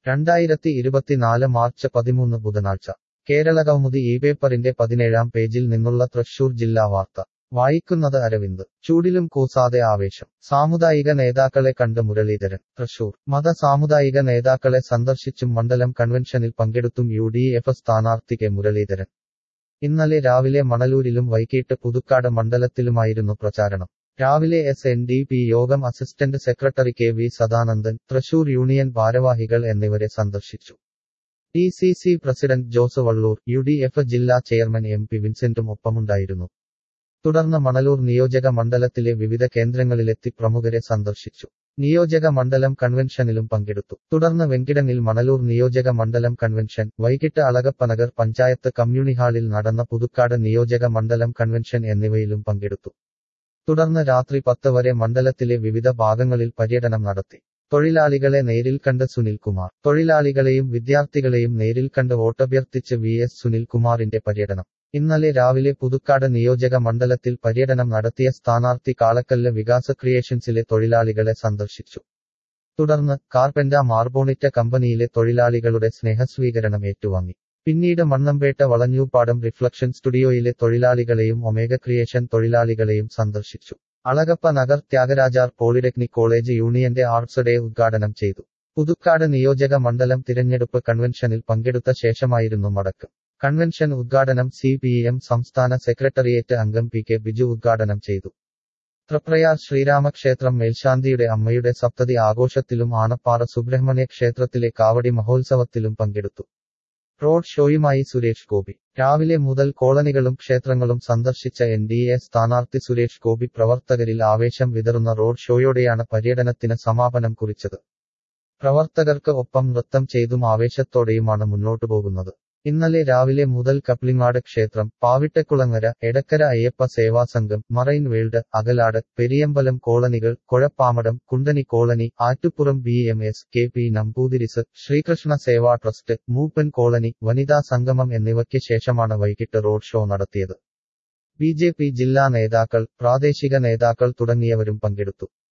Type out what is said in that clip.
രണ്ടായിരത്തി ഇരുപത്തിനാല് മാർച്ച് പതിമൂന്ന് ബുധനാഴ്ച കേരള കൗമുദി ഈ പേപ്പറിന്റെ പതിനേഴാം പേജിൽ നിന്നുള്ള തൃശൂർ ജില്ലാ വാർത്ത വായിക്കുന്നത് അരവിന്ദ് ചൂടിലും കൂസാതെ ആവേശം സാമുദായിക നേതാക്കളെ കണ്ട് മുരളീധരൻ തൃശൂർ മത സാമുദായിക നേതാക്കളെ സന്ദർശിച്ചും മണ്ഡലം കൺവെൻഷനിൽ പങ്കെടുത്തും യു ഡി എഫ് സ്ഥാനാർത്ഥി കെ മുരളീധരൻ ഇന്നലെ രാവിലെ മണലൂരിലും വൈകിട്ട് പുതുക്കാട് മണ്ഡലത്തിലുമായിരുന്നു പ്രചാരണം രാവിലെ എസ് എൻ ഡി പി യോഗം assistant secretary K V Sadanandan Thrissur union ഭാരവാഹികൾ എന്നിവരെ സന്ദർശിച്ചു D C C president Jose Valloor U D F ജില്ലാ ചെയർമാൻ എം പി വിൻസെന്റും ഒപ്പമുണ്ടായിരുന്നു തുടർന്ന് മണലൂർ നിയോജക മണ്ഡലത്തിലെ വിവിധ കേന്ദ്രങ്ങളിലെത്തി പ്രമുഖരെ സന്ദർശിച്ചു നിയോജക മണ്ഡലം കൺവെൻഷനിലും പങ്കെടുത്തു തുടർന്ന് വെങ്കിടങ്ങിൽ മണലൂർ നിയോജക മണ്ഡലം കൺവെൻഷൻ വൈകിട്ട് അളഗപ്പനഗർ പഞ്ചായത്ത് കമ്മ്യൂണി ഹാളിൽ നടന്ന പുതുക്കാട് നിയോജക മണ്ഡലം കൺവെൻഷൻ എന്നിവയിലും പങ്കെടുത്തു തുടർന്ന് രാത്രി പത്ത് വരെ മണ്ഡലത്തിലെ വിവിധ ഭാഗങ്ങളിൽ പര്യടനം നടത്തി തൊഴിലാളികളെ നേരിൽ കണ്ട് സുനിൽകുമാർ തൊഴിലാളികളെയും വിദ്യാർത്ഥികളെയും നേരിൽ കണ്ട് വോട്ടഭ്യർത്ഥിച്ച് വി എസ് സുനിൽകുമാറിന്റെ പര്യടനം ഇന്നലെ രാവിലെ പുതുക്കാട് നിയോജക മണ്ഡലത്തിൽ പര്യടനം നടത്തിയ സ്ഥാനാർത്ഥി കാളക്കല്ല് വികാസ് ക്രിയേഷൻസിലെ തൊഴിലാളികളെ സന്ദർശിച്ചു തുടർന്ന് കാർപെന്റ മാർബോണിറ്റ കമ്പനിയിലെ തൊഴിലാളികളുടെ സ്നേഹസ്വീകരണം ഏറ്റുവാങ്ങി പിന്നീട് മണ്ണമ്പേട്ട വളഞ്ഞൂപ്പാടം റിഫ്ലക്ഷൻ സ്റ്റുഡിയോയിലെ തൊഴിലാളികളെയും ഒമേഗ ക്രിയേഷൻ തൊഴിലാളികളെയും സന്ദർശിച്ചു അളഗപ്പ നഗർ ത്യാഗരാജാർ പോളിടെക്നിക് കോളേജ് യൂണിയന്റെ ആർട്സ് ഡേ ഉദ്ഘാടനം ചെയ്തു പുതുക്കാട് നിയോജക മണ്ഡലം തിരഞ്ഞെടുപ്പ് കൺവെൻഷനിൽ പങ്കെടുത്ത ശേഷമായിരുന്നു മടക്കം കൺവെൻഷൻ ഉദ്ഘാടനം സി പി എം സംസ്ഥാന സെക്രട്ടേറിയറ്റ് അംഗം പി കെ ബിജു ഉദ്ഘാടനം ചെയ്തു തൃപ്രയാർ ശ്രീരാമക്ഷേത്രം മേൽശാന്തിയുടെ അമ്മയുടെ സപ്തതി ആഘോഷത്തിലും ആണപ്പാറ സുബ്രഹ്മണ്യ ക്ഷേത്രത്തിലെ കാവടി മഹോത്സവത്തിലും പങ്കെടുത്തു റോഡ് ഷോയുമായി സുരേഷ് ഗോപി രാവിലെ മുതൽ കോളനികളും ക്ഷേത്രങ്ങളും സന്ദർശിച്ച എൻ ഡി എ സ്ഥാനാർത്ഥി സുരേഷ് ഗോപി പ്രവർത്തകരിൽ ആവേശം വിതറുന്ന റോഡ് ഷോയോടെയാണ് പര്യടനത്തിന് സമാപനം കുറിച്ചത് പ്രവർത്തകർക്ക് ഒപ്പം നൃത്തം ചെയ്തും ആവേശത്തോടെയുമാണ് മുന്നോട്ടു പോകുന്നത് ഇന്നലെ രാവിലെ മുതൽ കപ്ലിങ്ങാട് ക്ഷേത്രം പാവിട്ടക്കുളങ്ങര എടക്കര അയ്യപ്പ സേവാസംഘം മറൈൻ വേൾഡ് അകലാട് പെരിയമ്പലം കോളനികൾ Kozhappamadam Kundani colony Attupuram B M S K P Namboothiris Sreekrishna seva trust Moopan colony വനിതാ സംഗമം എന്നിവയ്ക്ക് ശേഷമാണ് വൈകിട്ട് റോഡ് ഷോ നടത്തിയത് ബി ജെ പി ജില്ലാ നേതാക്കൾ പ്രാദേശിക നേതാക്കൾ തുടങ്ങിയവരും പങ്കെടുത്തു